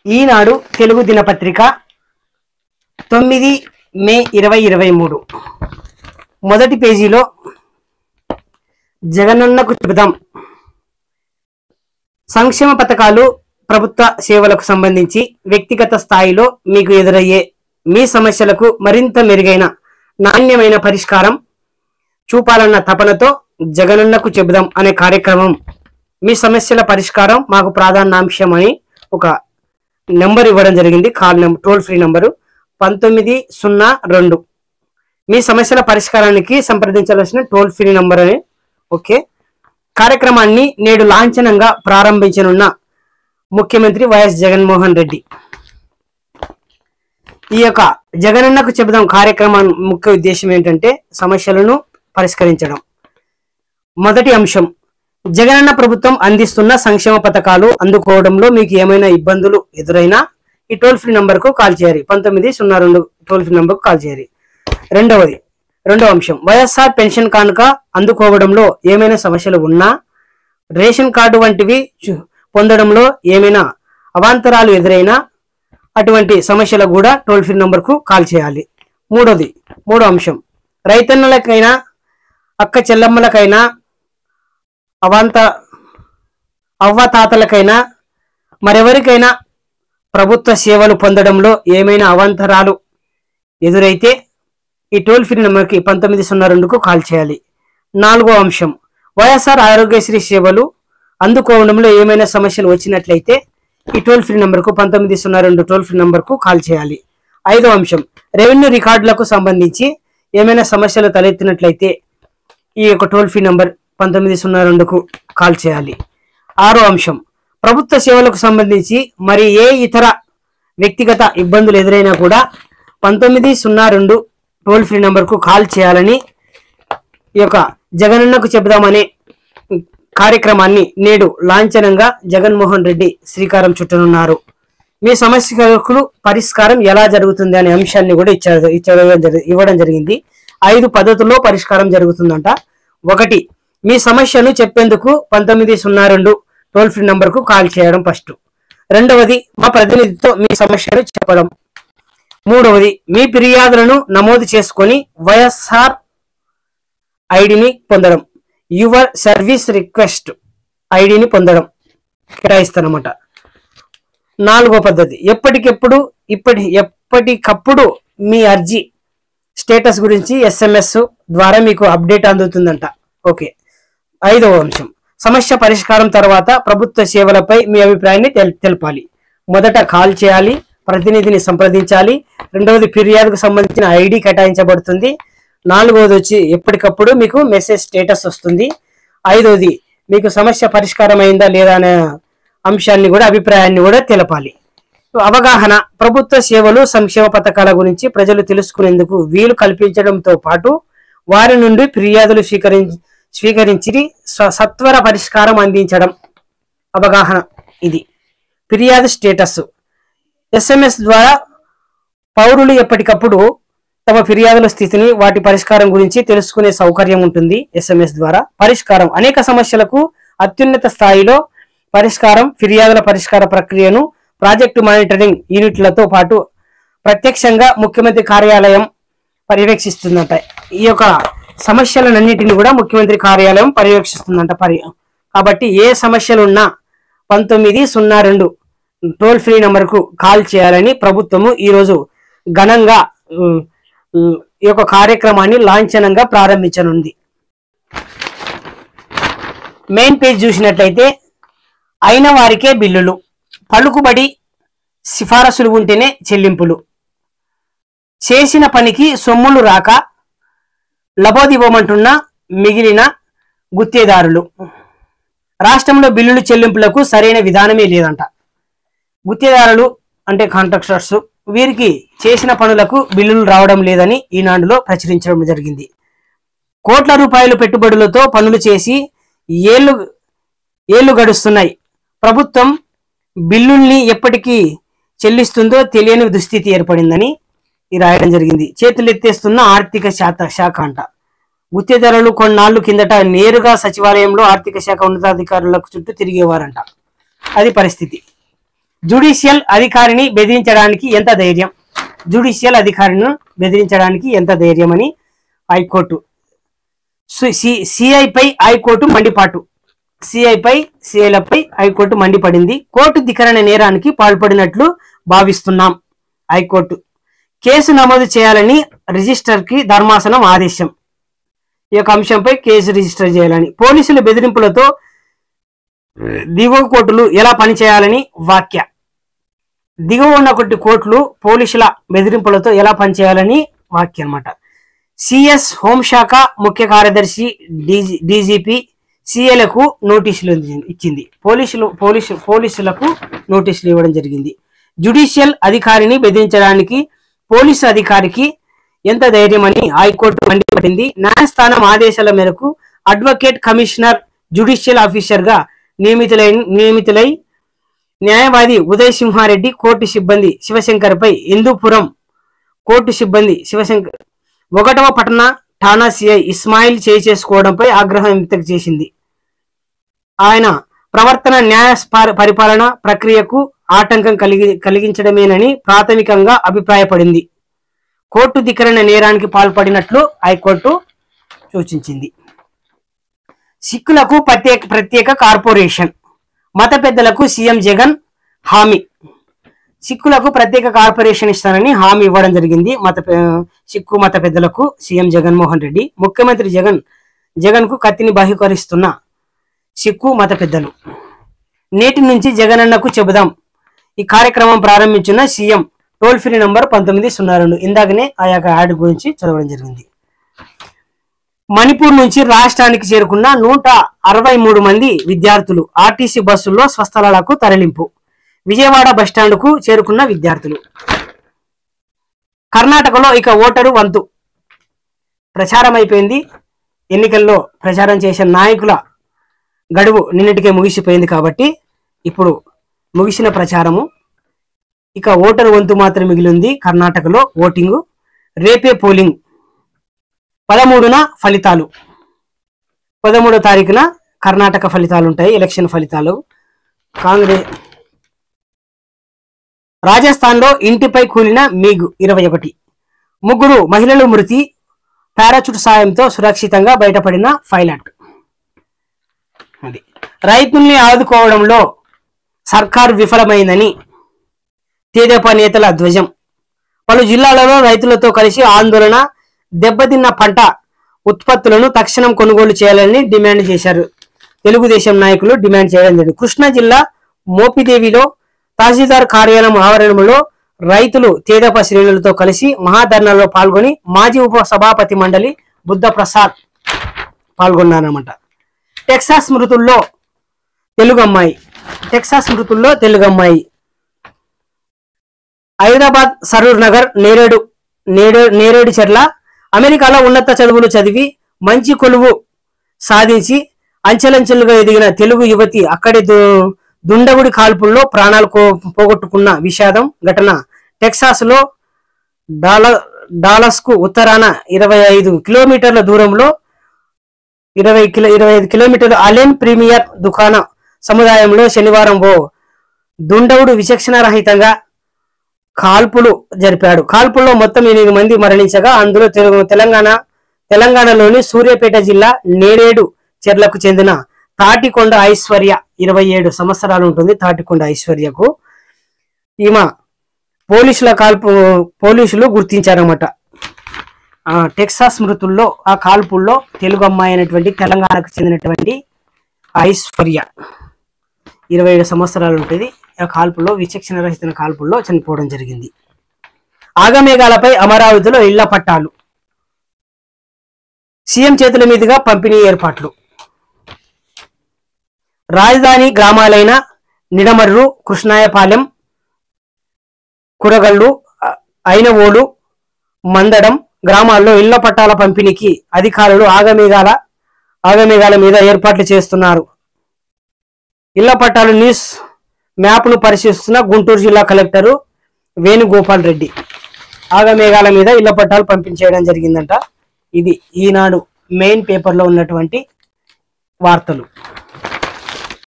ఈనాడు తెలుగు దినపత్రిక తొమ్మిది మే ఇరవై ఇరవై మూడు మొదటి పేజీలో జగనన్నకు చెబుదాం సంక్షేమ పథకాలు ప్రభుత్వ సేవలకు సంబంధించి వ్యక్తిగత స్థాయిలో మీకు ఎదురయ్యే మీ సమస్యలకు మరింత మెరుగైన నాణ్యమైన పరిష్కారం చూపాలన్న తపనతో జగనన్నకు చెబుదాం అనే కార్యక్రమం మీ సమస్యల పరిష్కారం మాకు ప్రాధాన్యాంశం అని ఒక నెంబర్ ఇవ్వడం జరిగింది call number toll free number పంతొమ్మిది సున్నా రెండు మీ సమస్యల పరిష్కారానికి సంప్రదించవలసిన టోల్ ఫ్రీ నంబర్ అని ఓకే కార్యక్రమాన్ని నేడు లాంఛనంగా ప్రారంభించనున్న ముఖ్యమంత్రి వైఎస్ జగన్మోహన్ రెడ్డి ఈ యొక్క జగనన్నకు చెబుదాం కార్యక్రమం ముఖ్య ఉద్దేశం ఏంటంటే సమస్యలను పరిష్కరించడం మొదటి అంశం జగనన్న ప్రభుత్వం అందిస్తున్న సంక్షేమ పథకాలు అందుకోవడంలో మీకు ఏమైనా ఇబ్బందులు ఎదురైనా ఈ టోల్ ఫ్రీ నంబర్కు కాల్ చేయాలి పంతొమ్మిది సున్నా రెండు టోల్ ఫ్రీ నంబర్కు కాల్ చేయాలి రెండవది రెండవ అంశం వైఎస్ఆర్ పెన్షన్ కానుక అందుకోవడంలో ఏమైనా సమస్యలు ఉన్నా రేషన్ కార్డు వంటివి చు- పొందడంలో ఏమైనా అవాంతరాలు ఎదురైనా అటువంటి సమస్యలకు కూడా టోల్ ఫ్రీ నంబర్కు కాల్ చేయాలి మూడోది మూడో అంశం రైతన్నలకైనా అక్క చెల్లమ్మలకైనా అవాంత అవ్వ తాతలకైనా మరెవరికైనా ప్రభుత్వ సేవలు పొందడంలో ఏమైనా అవాంతరాలు ఎదురైతే ఈ టోల్ ఫ్రీ నెంబర్కి పంతొమ్మిది సున్నా రెండుకు కాల్ చేయాలి నాలుగో అంశం వైఎస్ఆర్ ఆరోగ్యశ్రీ సేవలు అందుకోవడంలో ఏమైనా సమస్యలు వచ్చినట్లయితే ఈ టోల్ ఫ్రీ నెంబర్కు పంతొమ్మిది సున్నా రెండు టోల్ ఫ్రీ నెంబర్కు కాల్ చేయాలి ఐదో అంశం రెవెన్యూ రికార్డులకు సంబంధించి ఏమైనా సమస్యలు తలెత్తినట్లయితే ఈ యొక్క టోల్ ఫ్రీ నంబర్ పంతొమ్మిది సున్నా రెండుకు కాల్ చేయాలి ఆరో అంశం ప్రభుత్వ సేవలకు సంబంధించి మరి ఏ ఇతర వ్యక్తిగత ఇబ్బందులు ఎదురైనా కూడా పంతొమ్మిది సున్నా రెండు టోల్ ఫ్రీ నంబర్కు కాల్ చేయాలని ఈ యొక్క జగనన్నకు చెబుదామనే కార్యక్రమాన్ని నేడు లాంఛనంగా జగన్మోహన్ రెడ్డి శ్రీకారం చుట్టనున్నారు మీ సమస్యలకు పరిష్కారం ఎలా జరుగుతుంది అనే అంశాన్ని కూడా ఇచ్చారు ఇచ్చడం జరి- ఇవ్వడం జరిగింది ఐదు పద్ధతుల్లో పరిష్కారం జరుగుతుందంట ఒకటి మీ సమస్యను చెప్పేందుకు పంతొమ్మిది సున్నా రెండు టోల్ ఫ్రీ నంబర్కు కాల్ చేయడం ఫస్ట్ రెండవది మా ప్రతినిధితో మీ సమస్యను చెప్పడం మూడవది మీ ఫిర్యాదులను నమోదు చేసుకొని వైఎస్ఆర్ ఐడిని పొందడం యువర్ సర్వీస్ రిక్వెస్ట్ ఐడిని పొందడం కేటాయిస్తానమాట నాలుగో పద్ధతి ఎప్పటికెప్పుడు ఇప్పటి ఎప్పటికప్పుడు మీ అర్జీ స్టేటస్ గురించి ఎస్ఎంఎస్ ద్వారా మీకు అప్డేట్ అందుతుందంట ఓకే ఐదవ అంశం సమస్య పరిష్కారం తర్వాత ప్రభుత్వ సేవలపై మీ అభిప్రాయాన్ని తెల్- తెలపాలి మొదట కాల్ చేయాలి ప్రతినిధిని సంప్రదించాలి రెండవది ఫిర్యాదుకు సంబంధించిన ఐడి కేటాయించబడుతుంది నాలుగవది వచ్చి ఎప్పటికప్పుడు మీకు మెసేజ్ స్టేటస్ వస్తుంది ఐదవది మీకు సమస్య పరిష్కారం అయిందా లేదా అనే అంశాన్ని కూడా అభిప్రాయాన్ని కూడా తెలపాలి అవగాహన ప్రభుత్వ సేవలు సంక్షేమ పథకాల గురించి ప్రజలు తెలుసుకునేందుకు వీలు కల్పించడంతో పాటు వారి నుండి ఫిర్యాదులు స్వీకరించి స్వీకరించి స్వ- సత్వర పరిష్కారం అందించడం అవగాహన ఇది ఫిర్యాదు స్టేటస్ ఎస్ఎంఎస్ ద్వారా పౌరులు ఎప్పటికప్పుడు తమ ఫిర్యాదుల స్థితిని వాటి పరిష్కారం గురించి తెలుసుకునే సౌకర్యం ఉంటుంది ఎస్ఎంఎస్ ద్వారా పరిష్కారం అనేక సమస్యలకు అత్యున్నత స్థాయిలో పరిష్కారం ఫిర్యాదుల పరిష్కార ప్రక్రియను ప్రాజెక్టు మానిటరింగ్ యూనిట్లతో పాటు ప్రత్యక్షంగా ముఖ్యమంత్రి కార్యాలయం పర్యవేక్షిస్తుందంట ఈ యొక్క సమస్యలన్నింటినీ కూడా ముఖ్యమంత్రి కార్యాలయం పర్యవేక్షిస్తుందంట పరి కాబట్టి ఏ సమస్యలు ఉన్నా పంతొమ్మిది సున్నా రెండు టోల్ ఫ్రీ నంబర్కు కాల్ చేయాలని ప్రభుత్వము ఈరోజు ఘనంగా ఉమ్, ఉమ్, ఈ యొక్క కార్యక్రమాన్ని లాంఛనంగా ప్రారంభించనుంది మెయిన్ పేజ్ చూసినట్లయితే అయిన వారికే బిల్లులు పలుకుబడి సిఫారసులు ఉంటేనే చెల్లింపులు చేసిన పనికి సొమ్ములు రాక లబోదివ్వమంటున్న మిగిలిన గుత్తేదారులు రాష్ట్రంలో బిల్లులు చెల్లింపులకు సరైన విధానమే లేదంట గుత్తేదారులు అంటే కాంట్రాక్టర్స్ వీరికి చేసిన పనులకు బిల్లులు రావడం లేదని ఈనాడులో ప్రచురించడం జరిగింది కోట్ల రూపాయలు పెట్టుబడులతో పనులు చేసి ఏళ్ళు ఏళ్ళు గడుస్తున్నాయి ప్రభుత్వం బిల్లుల్ని ఎప్పటికీ చెల్లిస్తుందో తెలియని దుస్థితి ఏర్పడిందని ఈ రాయడం జరిగింది చేతులెత్తేస్తున్న ఆర్థిక శాఖ శాఖ అంట గుత్తేదారులు కొన్నాళ్ళు కిందట నేరుగా సచివాలయంలో ఆర్థిక శాఖ ఉన్నతాధికారులకు చుట్టూ తిరిగేవారంట అది పరిస్థితి జుడిషియల్ అధికారిని బెదిరించడానికి ఎంత ధైర్యం జుడిషియల్ అధికారిని బెదిరించడానికి ఎంత ధైర్యం అని హైకోర్టు సిఐపై హైకోర్టు మండిపాటు సిఐపై సిఐలపై హైకోర్టు మండిపడింది కోర్టు ధికరణ నేరానికి పాల్పడినట్లు భావిస్తున్నాం హైకోర్టు కేసు నమోదు చేయాలని రిజిస్టర్ కి ధర్మాసనం ఆదేశం ఈ యొక్క అంశంపై కేసు రిజిస్టర్ చేయాలని పోలీసుల బెదిరింపులతో దిగువ కోర్టులు ఎలా పనిచేయాలని వాక్య దిగువ ఉన్న కొద్ది కోర్టులు పోలీసుల బెదిరింపులతో ఎలా పనిచేయాలని వాక్య అన్నమాట సిఎస్ హోంశాఖ ముఖ్య కార్యదర్శి డీజీ డీజీపీ సిఏలకు నోటీసులు ఇచ్చింది పోలీసులు పోలీసు పోలీసులకు నోటీసులు ఇవ్వడం జరిగింది జ్యుడిషియల్ అధికారిని బెదిరించడానికి పోలీసు అధికారికి ఎంత ధైర్యం అని హైకోర్టు మండిపడింది న్యాయస్థానం ఆదేశాల మేరకు అడ్వకేట్ కమిషనర్ జ్యుడిషియల్ ఆఫీసర్ గా నియమితులై నియమితులై న్యాయవాది ఉదయ్ సింహారెడ్డి కోర్టు సిబ్బంది శివశంకర్పై హిందూపురం కోర్టు సిబ్బంది శివశంకర్ ఒకటవ పట్టణ ఠాణా సిఐ ఇస్మాయిల్ చేయి చేసుకోవడంపై ఆగ్రహం వ్యక్తం చేసింది ఆయన ప్రవర్తన న్యాయ స్ప- పరిపాలన ప్రక్రియకు ఆటంకం కలిగి కలిగించడమేనని ప్రాథమికంగా అభిప్రాయపడింది కోర్టు ధిక్కరణ నేరానికి పాల్పడినట్లు హైకోర్టు సూచించింది సిక్కులకు ప్రత్యేక ప్రత్యేక కార్పొరేషన్ మత పెద్దలకు సీఎం జగన్ హామీ సిక్కులకు ప్రత్యేక కార్పొరేషన్ ఇస్తానని హామీ ఇవ్వడం జరిగింది మత పె- సిక్కు మత పెద్దలకు సీఎం జగన్మోహన్ రెడ్డి ముఖ్యమంత్రి జగన్ జగన్ కు కత్తిని బహిష్కరిస్తున్న సిక్కు మత పెద్దలు నేటి నుంచి జగనన్నకు చెబుదాం ఈ కార్యక్రమం ప్రారంభించిన సీఎం టోల్ ఫ్రీ నంబర్ పంతొమ్మిది సున్నా రెండు ఇందాకనే ఆ యొక్క యాడ్ గురించి చదవడం జరిగింది మణిపూర్ నుంచి రాష్ట్రానికి చేరుకున్న నూట అరవై మూడు మంది విద్యార్థులు ఆర్టీసీ బస్సుల్లో స్వస్థలాలకు తరలింపు విజయవాడ బస్టాండ్కు చేరుకున్న విద్యార్థులు కర్ణాటకలో ఇక ఓటరు వంతు ప్రచారం అయిపోయింది ఎన్నికల్లో ప్రచారం చేసే నాయకుల గడువు నిన్నటికే ముగిసిపోయింది కాబట్టి ఇప్పుడు ముగిసిన ప్రచారము ఇక ఓటరు వంతు మాత్రం మిగిలింది కర్ణాటకలో ఓటింగు రేపే పోలింగ్ పదమూడున ఫలితాలు పదమూడో తారీఖున కర్ణాటక ఫలితాలు ఉంటాయి ఎలక్షన్ ఫలితాలు కాంగ్రెస్ రాజస్థాన్లో ఇంటిపై కూలిన మీగు ఇరవై ఒకటి ముగ్గురు మహిళలు మృతి పారాచూట్ సాయంతో సురక్షితంగా బయటపడిన పైలట్ అది రైతుల్ని ఆదుకోవడంలో సర్కార్ విఫలమైందని తెదేపా నేతల ధ్వజం పలు జిల్లాలలో రైతులతో కలిసి ఆందోళన దెబ్బతిన్న పంట ఉత్పత్తులను తక్షణం కొనుగోలు చేయాలని డిమాండ్ చేశారు తెలుగుదేశం నాయకులు డిమాండ్ చేయడం జరిగింది కృష్ణా జిల్లా మోపిదేవిలో తహసీల్దార్ కార్యాలయం ఆవరణంలో రైతులు తేదప శ్రేణులతో కలిసి మహాధర్నాలో పాల్గొని మాజీ ఉప సభాపతి మండలి బుద్ధ ప్రసాద్ పాల్గొన్నారన్నమాట టెక్సాస్ మృతుల్లో తెలుగు అమ్మాయి టెక్సాస్ మృతుల్లో తెలుగు అమ్మాయి హైదరాబాద్ సరూర్ నగర్ నేరేడు నేడు నేరేడు చెర్ల అమెరికాలో ఉన్నత చదువులు చదివి మంచి కొలువు సాధించి అంచెలంచెలుగా ఎదిగిన తెలుగు యువతి అక్కడి దు- దుండగుడి కాల్పుల్లో ప్రాణాలు కో- పోగొట్టుకున్న విషాదం ఘటన టెక్సాస్ లో డాల డాలస్ కు ఉత్తరాన ఇరవై ఐదు కిలోమీటర్ల దూరంలో ఇరవై కిలో ఇరవై ఐదు కిలోమీటర్ల అలెన్ ప్రీమియర్ దుకాణ సముదాయంలో శనివారం ఓ దుండగుడు విచక్షణ రహితంగా కాల్పులు జరిపాడు కాల్పుల్లో మొత్తం ఎనిమిది మంది మరణించగా అందులో తెలుగు తెలంగాణ తెలంగాణలోని సూర్యాపేట జిల్లా నేరేడు చెర్లకు చెందిన తాటికొండ ఐశ్వర్య ఇరవై ఏడు సంవత్సరాలు ఉంటుంది తాటికొండ ఐశ్వర్యకు ఈమె పోలీసుల కాల్పు పోలీసులు గుర్తించారన్నమాట ఆ టెక్సాస్ మృతుల్లో ఆ కాల్పుల్లో తెలుగు అమ్మాయి అయినటువంటి తెలంగాణకు చెందినటువంటి ఐశ్వర్య ఇరవై ఏడు సంవత్సరాలు ఉంటుంది ఆ కాల్పుల్లో విచక్షణ రహిత కాల్పుల్లో చనిపోవడం జరిగింది ఆగమేఘాలపై అమరావతిలో ఇళ్ల పట్టాలు సీఎం చేతుల మీదుగా పంపిణీ ఏర్పాట్లు రాజధాని గ్రామాలైన నిడమర్రు కృష్ణాయపాలెం కురగళ్ళు అ- ఐనవోలు మందడం గ్రామాల్లో ఇళ్ల పట్టాల పంపిణీకి అధికారులు ఆగమేఘాల ఆగమేఘాల మీద ఏర్పాట్లు చేస్తున్నారు ఇళ్ల పట్టాలు న్యూస్ మ్యాప్ను పరిశీలిస్తున్న గుంటూరు జిల్లా కలెక్టరు వేణుగోపాల్ రెడ్డి ఆగమేఘాల మీద ఇళ్ల పట్టాలు పంపించేయడం జరిగిందంట ఇది ఈనాడు మెయిన్ పేపర్లో ఉన్నటువంటి వార్తలు